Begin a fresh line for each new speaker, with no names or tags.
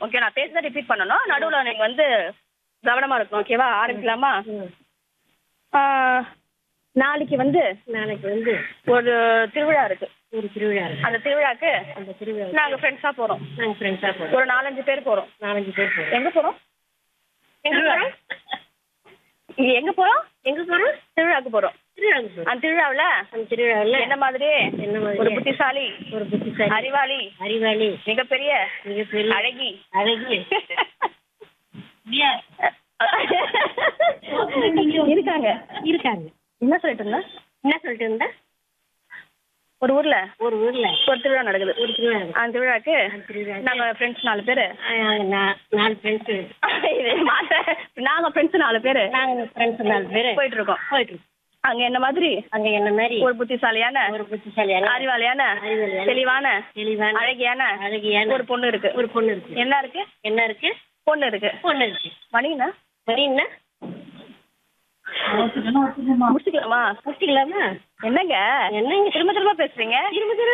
Okay நான் பேசுறத repeat பண்ணணும் நடுவுல நீங்க வந்து கவனமா இருக்கணும் ஓகேவா ஆரம்பிக்கலாமா
ம்.
ஆ, நாளைக்கு வந்து
நாளைக்கு வந்து
ஒரு திருவிழா இருக்கு
ஒரு திருவிழா இருக்கு
அந்த திருவிழாக்கு
அந்த திருவிழா
நாங்க ஃப்ரெண்ட்ஸா போறோம்
நாங்கள் ஃப்ரெண்ட்ஸாக போகிறோம்
ஒரு நாலஞ்சு பேர் போறோம்
நாலஞ்சு பேர் போகிறோம்
எங்க போறோம் எங்க போறோம் இங்க எங்க போறோம்
எங்கே போகிறோம்
திருவிழாக்கு போறோம்
திருவிழாவுக்கு போகிறோம்
அந்த திருவிழாவுல
அந்த திருவிழாவில்
என்ன மாதிரி
என்ன மாதிரி?
ஒரு புத்திசாலி
ஒரு புத்திசாலி
அறிவாளி
அறிவாளி
மிகப்பெரிய
மிகப்பெரிய
அழகி
அழகி
இருக்காங்க
இருக்காங்க
என்ன சொல்லிட்டு இருந்த
என்ன சொல்லிட்டு இருந்த
ஒரு ஊர்ல
ஒரு ஊர்ல
ஒரு திருவிழா நடக்குது
ஒரு திருவிழா இருக்கு.
அந்த திருவிழாக்கு
அந்த திருவிழா
நாங்க ஃப்ரெண்ட்ஸ் நாலு பேரு
நாங்க நா- நாலு ஃப்ரெண்ட்ஸு
இது மாத்த நாங்க ஃப்ரெண்ட்ஸ் நாலு பேரு
நாங்கள் ஃப்ரெண்ட்ஸ் நாலு பேர்
போயிட்டு இருக்கோம்
போயிட்டு இருக்கோம்.
அங்க என்ன மாதிரி
அங்க என்ன மாதிரி
ஒரு புத்திசாலியான
ஒரு புத்திசாலியான
அறிவாளியான
அறிவாளியான,
தெளிவான
தெளிவான
அழகியான
அழகியான
ஒரு பொண்ணு இருக்கு
ஒரு பொண்ணு இருக்கு
என்ன இருக்கு
என்ன இருக்கு
பொண்ணு இருக்கு
பொண்ணு இருக்கு
மணினா
மணி என்ன
முடிச்சுக்கலாமா
முடிச்சுக்கலாமா
என்னங்க
என்னங்க
திரும்ப திரும்ப பேசுறீங்க
திரும்ப திரும்ப